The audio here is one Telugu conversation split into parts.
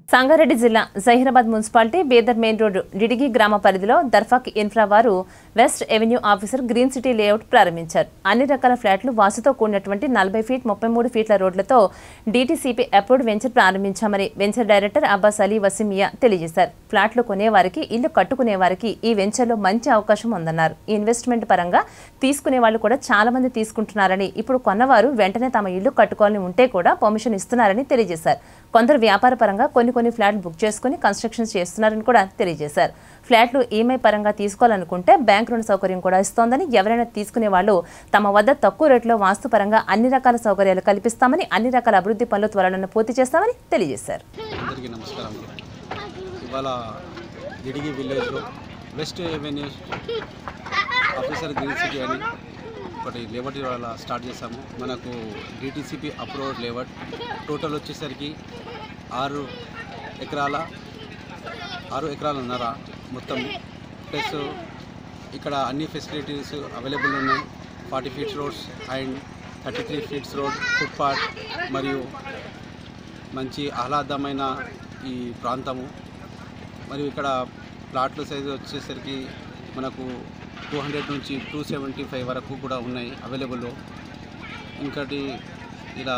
సంగారెడ్డి జిల్లా Zaheerabad municipality Bidar main road Didigi గ్రామ పరిధిలో దర్ఫాక్ ఇన్ఫ్రా వారు west avenue officer green city layout ప్రారంభించారు అన్ని రకాల ఫ్లాట్లు వాసుతో కూడినటువంటి నలభై ఫీట్ ముప్పై మూడు ఫీట్ల రోడ్లతో డీటీసీపీ అప్రూవ్డ్ వెంచర్ ప్రారంభించామని వెంచర్ డైరెక్టర్ అబ్బాస్ అలీ వసీమియా తెలియజేశారు ఫ్లాట్లు కొనేవారికి ఇల్లు కట్టుకునే వారికి ఈ వెంచర్లో మంచి అవకాశం ఉందన్నారు ఈ ఇన్వెస్ట్మెంట్ పరంగా తీసుకునే వాళ్ళు కూడా చాలా మంది తీసుకుంటున్నారని ఇప్పుడు కొన్నవారు వెంటనే తమ ఇల్లు కట్టుకోవాలని ఉంటే కూడా పర్మిషన్ ఇస్తున్నారని తెలియజేశారు కొందరు వ్యాపార పరంగా కొన్ని కొన్ని ఫ్లాట్లు బుక్ చేసుకుని కన్స్ట్రక్షన్ చేస్తున్నారని కూడా తెలియజేశారు ఫ్లాట్లు ఈఎంఐ పరంగా తీసుకోవాలనుకుంటే బ్యాంక్ రుణ సౌకర్యం కూడా ఇస్తోందని ఎవరైనా తీసుకునే వాళ్ళు తమ వద్ద తక్కువ రేట్లో వాస్తుపరంగా అన్ని రకాల సౌకర్యాలు కల్పిస్తామని అన్ని రకాల అభివృద్ధి పనులు త్వరలో పూర్తి చేస్తామని తెలియజేశారు అందరికీ నమస్కారం ఇవాళ గిడిగి విలేజ్లో west avenue officer green city అని ఒకటి లేఅవుట్ ఇవాళ స్టార్ట్ చేశాము మనకు డిటీసీపీ అప్రూవ్డ్ లేఅవుట్ టోటల్ వచ్చేసరికి ఆరు ఎకరాల ఆరు ఎకరాలన్నర మొత్తం ప్లస్ ఇక్కడ అన్ని ఫెసిలిటీస్ అవైలబుల్ ఉన్నాయి forty feets roads and thirty three feets road footpath మరియు మంచి ఆహ్లాదమైన ఈ ప్రాంతము మరియు ఇక్కడ ప్లాట్ల సైజు వచ్చేసరికి మనకు టూ హండ్రెడ్ నుంచి టూ సెవెంటీ ఫైవ్ వరకు కూడా ఉన్నాయి అవైలబుల్లో ఇంకటి ఇలా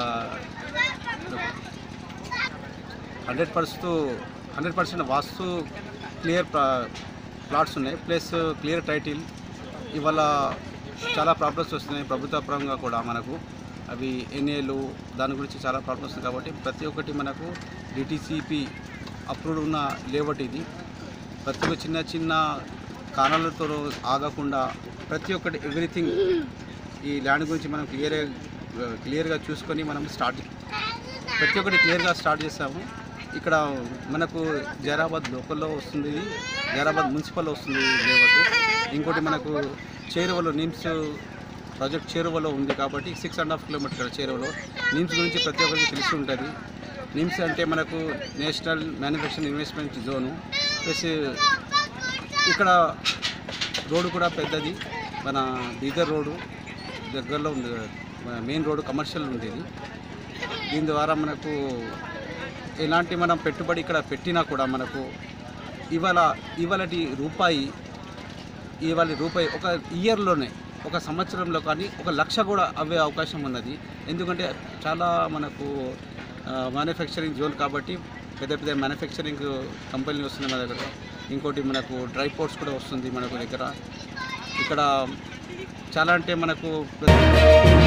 hundred percent hundred percent vastu clear plots ఉన్నాయి ప్లస్ క్లియర్ టైటిల్ ఇవాళ చాలా ప్రాబ్లమ్స్ వస్తున్నాయి ప్రభుత్వ పరంగా కూడా మనకు అవి ఎన్ఏలు దాని గురించి చాలా ప్రాబ్లమ్స్ వస్తుంది కాబట్టి ప్రతి ఒక్కటి మనకు డిటీసీపీ అప్రూవ్డ్ ఉన్న లేఅవుట్ ఇది ప్రతి ఒక్క చిన్న చిన్న కారణాలతో ఆగకుండా ప్రతి ఒక్కటి ఎవ్రీథింగ్ ఈ ల్యాండ్ గురించి మనం క్లియర్ క్లియర్గా చూసుకొని మనం స్టార్ట్ ప్రతి ఒక్కటి క్లియర్గా స్టార్ట్ చేసాము ఇక్కడ మనకు జైరాబాద్ లోకల్లో వస్తుంది ఇది జైరాబాద్ మున్సిపల్లో వస్తుంది లేఅవుట్ ఇంకోటి మనకు చేరువలో నిమ్స్ ప్రాజెక్ట్ చేరువలో ఉంది కాబట్టి సిక్స్ అండ్ హాఫ్ కిలోమీటర్ చేరువలో నిమ్స్ గురించి ప్రతి ఒక్కరికి తెలిసి ఉంటుంది నిమ్స్ అంటే మనకు national manufacturing investment zone plus ఇక్కడ రోడ్డు కూడా పెద్దది మన బీదర్ రోడ్డు దగ్గరలో ఉంది మన మెయిన్ రోడ్డు కమర్షియల్ ఉండేది దీని ద్వారా మనకు ఎలాంటి మనం పెట్టుబడి ఇక్కడ పెట్టినా కూడా మనకు ఇవాళ ఇవాళటి రూపాయి ఇవాళ రూపాయి ఒక ఇయర్లోనే ఒక సంవత్సరంలో కానీ ఒక లక్ష కూడా అవ్వే అవకాశం ఉన్నది ఎందుకంటే చాలా మనకు మ్యానుఫ్యాక్చరింగ్ జోన్ కాబట్టి పెద్ద పెద్ద మ్యానుఫ్యాక్చరింగ్ కంపెనీలు వస్తున్నాయి మన దగ్గర ఇంకోటి మనకు డ్రై పోర్ట్స్ కూడా వస్తుంది మనకు దగ్గర ఇక్కడ చాలా అంటే మనకు